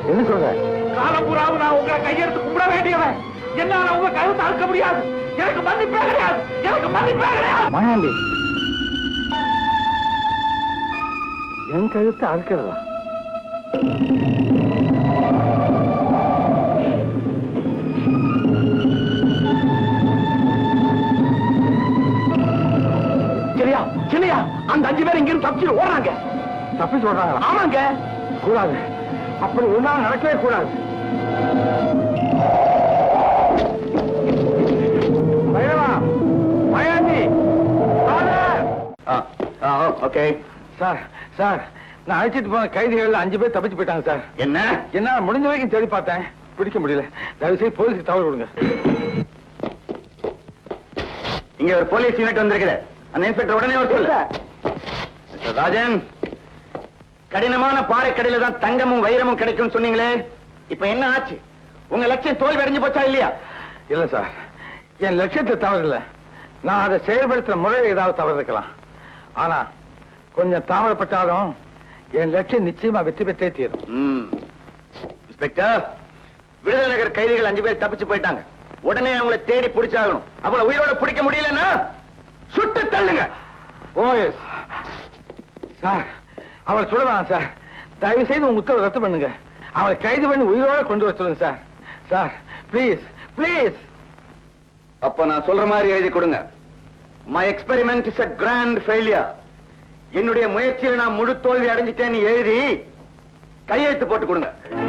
என்ன சொல்ற காலம் பூராவும் நான் உங்களை கையெடுத்து கும்பிட வேண்டியவன் என்னால உங்க கழுத்தை அறுக்க முடியாது எனக்கு மன்னிப்பே கிடையாது எனக்கு மன்னிப்பே கிடையாது மாயாண்டி என் கழுத்தை அறுக்கிறதா சரியா சரியா அந்த அஞ்சு பேர் இங்கிருந்து தப்பிச்சு ஓடுறாங்க தப்பி சொல்றாங்களா ஆமாங்க கூடாது அப்படி ஒரு நாள் நடக்கவே கூடாது Bhairava Mayandi okay sir sir நான் அழைச்சிட்டு போன கைதிகள் அஞ்சு பேர் தப்பிச்சு போயிட்டாங்க சார் என்ன என்னால முடிஞ்ச வரைக்கும் தேடி பார்த்தேன் பிடிக்க முடியல தயவு செய்து போலீஸுக்கு தகவல் கொடுங்க இங்க ஒரு போலீஸ் யூனிட் வந்திருக்குது அந்த இன்ஸ்பெக்டர் உடனே ஒரு சொல்லு மிஸ்டர் ராஜன் கடினமான பாறைக்கடையில தான் தங்கமும் வைரமும் கிடைக்கும் சொன்னீங்களே இப்ப என்ன ஆச்சு உங்க லட்சியம் தோல்வி அடைஞ்சு போச்சா இல்லையா இல்ல சார் என் லட்சியத்தை தவறு இல்ல நான் அதை செயல்படுத்துற முறையில் ஏதாவது தவறு இருக்கலாம் ஆனா கொஞ்சம் தாமதப்பட்டாலும் என் லட்சியம் நிச்சயமா வெற்றி பெற்றே தீரும் ம். இன்ஸ்பெக்டர் விடுதலை நகர் கைதிகள் அஞ்சு பேர் தப்பிச்சு போயிட்டாங்க உடனே அவங்களை தேடி பிடிச்சாகணும் அவங்கள உயிரோட பிடிக்க முடியலன்னா சுட்டு தள்ளுங்க ஓ எஸ் சார் அவளை சொல்லலாம் சார் தயவு செய்து உங்க உத்தரவு ரத்து பண்ணுங்க அவளை கைது பண்ணி உயிரோட கொண்டு வர சொல்லுங்க சார் சார் ப்ளீஸ் ப்ளீஸ் அப்ப நான் சொல்ற மாதிரி எழுதி கொடுங்க my experiment is a grand failure என்னுடைய முயற்சியில் நான் முழு தோல்வி அடைஞ்சிட்டேன்னு எழுதி கையெழுத்து போட்டு கொடுங்க